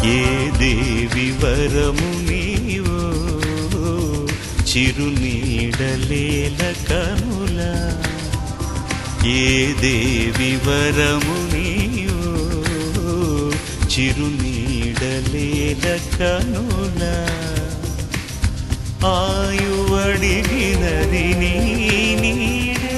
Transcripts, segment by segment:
ఏ దేవి వరము నీవో చిరునీడలేల కనుల ఏ దేవి వరము నీవో చిరునీడలేల కనుల ఆయువడిగినది నీ నీడే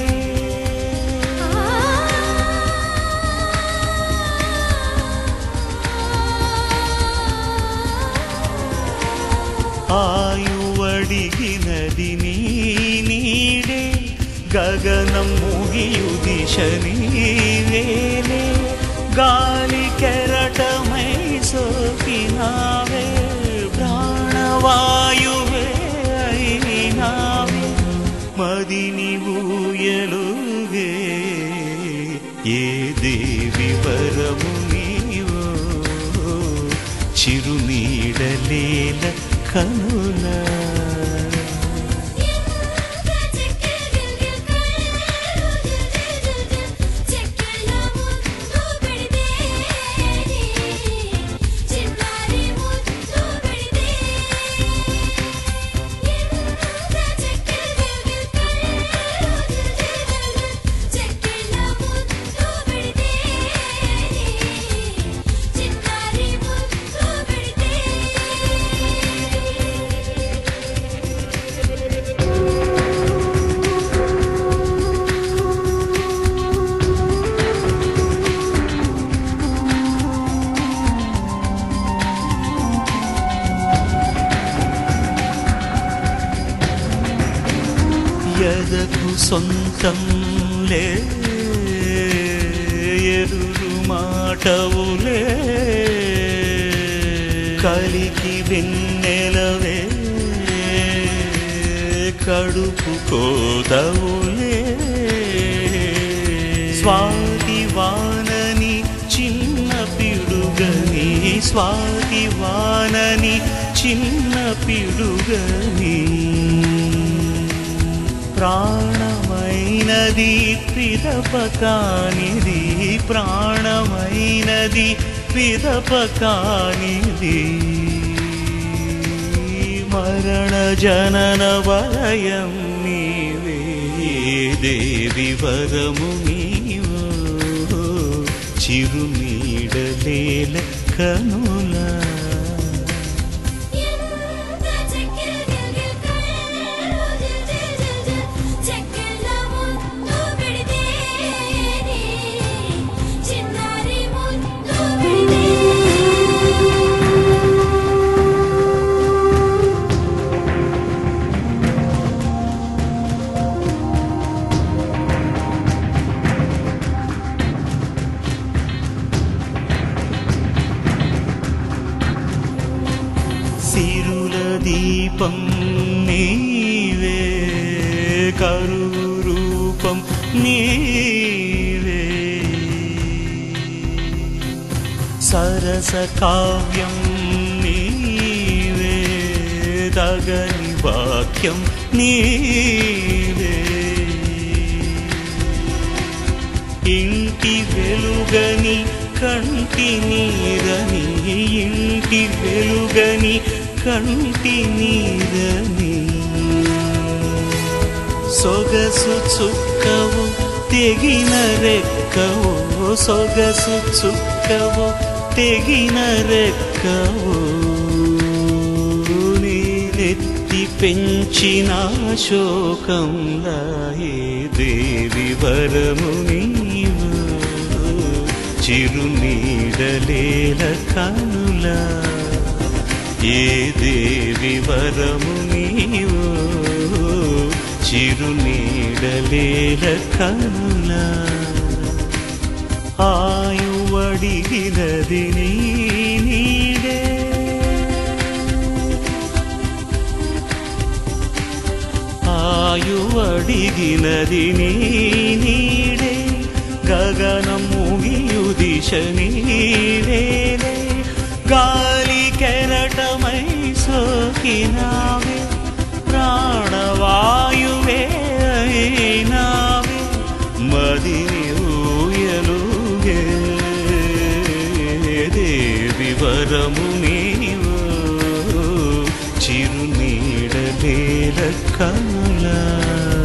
ఆయువడిగినది నీ నీడే గగనం ముగియుదిశ నీవేలే గాలి కెరటమై సోకినావే ప్రాణవాయువే అయినావే మదిని ఊయలుగే ఏ దేవి వరము నీవో చిరునీడలేల కనుల ఎదకు సొంతం లే ఎరురు మాటవులే కలికి వెన్నెలవే కడుపు కోదవులే స్వాతి వానని చిన్న పిడుగని స్వాతి వానని చిన్న పిడుగని ప్రాణమైనది పిదపకానిది ప్రాణమైనది పిదపకానిది మరణ జనన వలయం నీవే దేవి వరము నీవో చిరునీడలేల కనులా సిరుల దీపం నీవే కరువు రూపం నీవే సరస కావ్యం నీవే తగని వాక్యం నీవే ఇంటి వెలుగని కంటి నీరని ఇంటి వెలుగని కంటి నీరని సొగసు చుక్కవు తెగిన రెక్కవు సొగసు చుక్కవు తెగిన రెక్కవు నీలెత్తి పెంచిన శోకంలా ఏ దేవి వరము నీవు చిరునీడలేల కనులా ఏ దేవి వరము నీవు చిరునీడలేల కనులా ఆయువడిగినది నీ నీడే ఆయువడిగినది నీ నీడే గగనం ముగియు దిశ నీవేలే గాలి కెరటమై సోకినావే ప్రాణవాయువే అయినావే మదిని ఊయలుగే దేవి వరము నీవో చిరునీడలేల కనులా